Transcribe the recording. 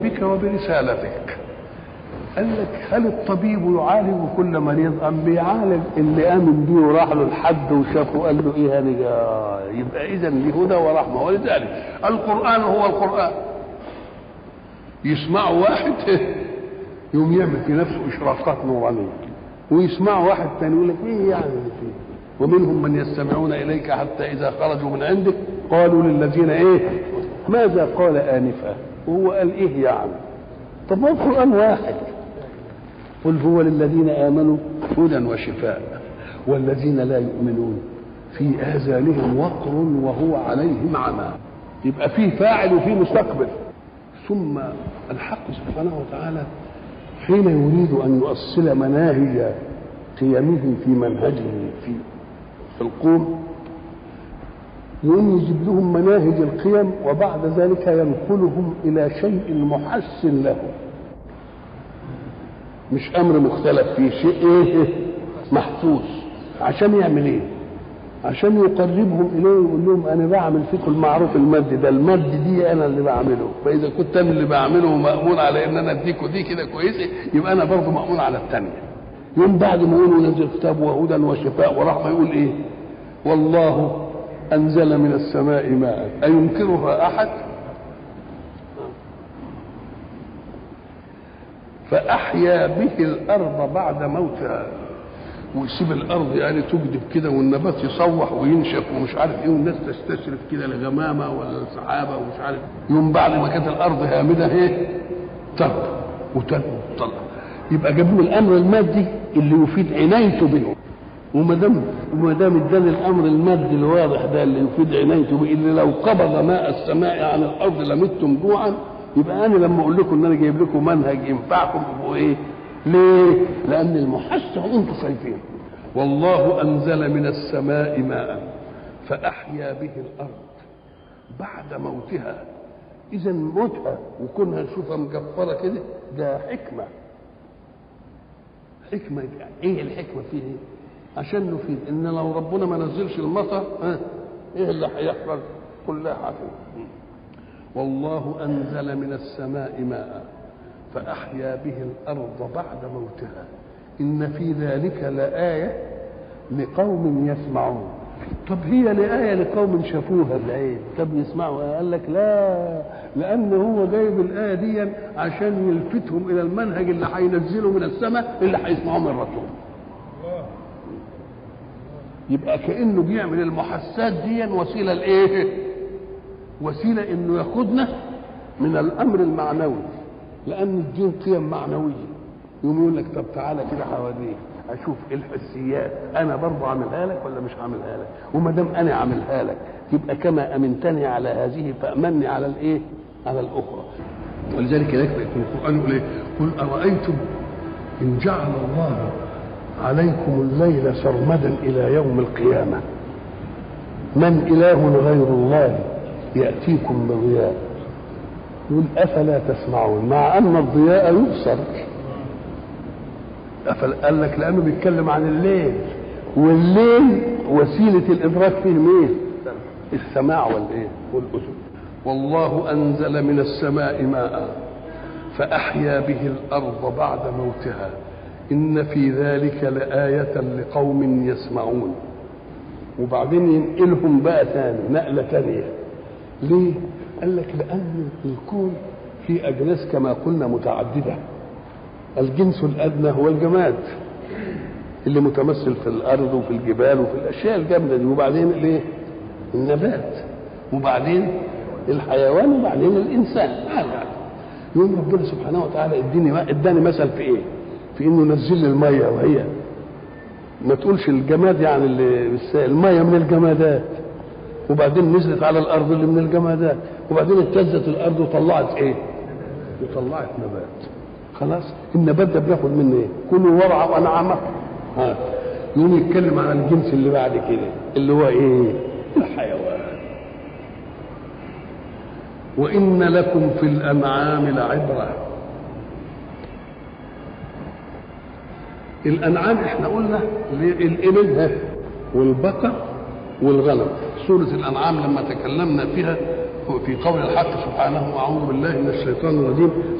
بك وبرسالتك قال لك هل الطبيب يعالج كل مريض ام بيعالج اللي امن بيه وراح له الحد وشافه قال له ايه هذا يبقى اذا لهدى ورحمه ولذلك القران هو القران يسمعه واحد يوم يعمل في نفسه اشراقات نورانيه ويسمعه واحد ثاني يقول لك ايه يعني فيه ومنهم من يستمعون اليك حتى اذا خرجوا من عندك قالوا للذين ايه ماذا قال انفا وهو قال ايه يعني طب ما القران واحد قل هو للذين امنوا هدى وشفاء والذين لا يؤمنون في اذانهم وقر وهو عليهم عمى يبقى فيه فاعل وفيه مستقبل ثم الحق سبحانه وتعالى حين يريد ان يؤصل مناهج قيمه في منهجه في في القوم يقوم يجيب لهم مناهج القيم وبعد ذلك ينقلهم الى شيء محسن له مش امر مختلف فيه شيء ايه محسوس عشان يعمل ايه عشان يقربهم اليه ويقول لهم انا بعمل فيكم المعروف المادي ده المادي دي انا اللي بعمله فاذا كنت انا اللي بعمله ومامون على ان انا اديكوا دي كده كويسه يبقى انا برضه مامون على الثانيه يوم بعد ما يقول نزل كتاب وهدى وشفاء ورحمه يقول ايه والله انزل من السماء ماء اينكرها احد فاحيا به الارض بعد موتها ويسيب الارض يعني تجدب كده والنبات يصوح وينشف ومش عارف ايه والناس تستشرف كده لغمامه ولا سحابه ومش عارف يوم بعد ما كانت الارض هامده ايه تربى وتنمو وتطلع يبقى جاب له الامر المادي اللي يفيد عنايته به وما دام وما دام اداني الامر المادي الواضح ده اللي يفيد عنايته به اللي لو قبض ماء السماء عن الارض لمتم جوعا يبقى انا لما اقول لكم ان انا جايب لكم منهج ينفعكم تبقوا ايه؟ ليه؟ لان المحسن انتم شايفين والله انزل من السماء ماء فاحيا به الارض بعد موتها اذا موتها وكونها نشوفها مجفره كده ده حكمه حكمه يعني ايه الحكمه فيه ايه؟ عشان نفيد ان لو ربنا ما نزلش المطر ها ايه اللي هيحصل؟ كلها عارفين والله انزل من السماء ماء فاحيا به الارض بعد موتها ان في ذلك لايه لقوم يسمعون طب هي لآية لقوم شافوها بعين طب يسمعوا قال لك لا لأن هو جايب الآية دي عشان يلفتهم إلى المنهج اللي هينزله من السماء اللي هيسمعوه من الرسول يبقى كأنه بيعمل المحسات دي وسيلة لإيه؟ وسيلة إنه ياخدنا من الأمر المعنوي لأن الدين قيم معنوية يقوم يقول لك طب تعالى كده حواليك اشوف الحسيات انا برضه اعملها لك ولا مش هعملها لك وما دام انا اعملها لك يبقى كما امنتني على هذه فامني على الايه على الاخرى ولذلك هناك في القران يقول ايه قل ارايتم ان جعل الله عليكم الليل سرمدا الى يوم القيامه من اله غير الله ياتيكم بضياء يقول افلا تسمعون مع ان الضياء يبصر قال لك لانه بيتكلم عن الليل والليل وسيله الادراك فيه مين؟ السماع والايه؟ والاذن والله انزل من السماء ماء فاحيا به الارض بعد موتها ان في ذلك لايه لقوم يسمعون وبعدين ينقلهم بقى ثاني نقله ثانيه ليه؟ قال لك لان الكون في اجناس كما قلنا متعدده الجنس الادنى هو الجماد اللي متمثل في الارض وفي الجبال وفي الاشياء الجامده دي وبعدين الايه؟ النبات وبعدين الحيوان وبعدين الانسان هذا يوم ربنا سبحانه وتعالى اديني اداني مثل في ايه؟ في انه نزل لي الميه وهي ما تقولش الجماد يعني اللي الميه من الجمادات وبعدين نزلت على الارض اللي من الجمادات وبعدين اهتزت الارض وطلعت ايه؟ وطلعت نبات خلاص النبات ده بناخد منه ايه؟ كلوا وارعوا انعامكم ها يقوم يتكلم عن الجنس اللي بعد كده اللي هو ايه؟ الحيوان وان لكم في الانعام لعبره الانعام احنا قلنا الابل والبقر والغنم سوره الانعام لما تكلمنا فيها في قول الحق سبحانه اعوذ بالله من الشيطان الرجيم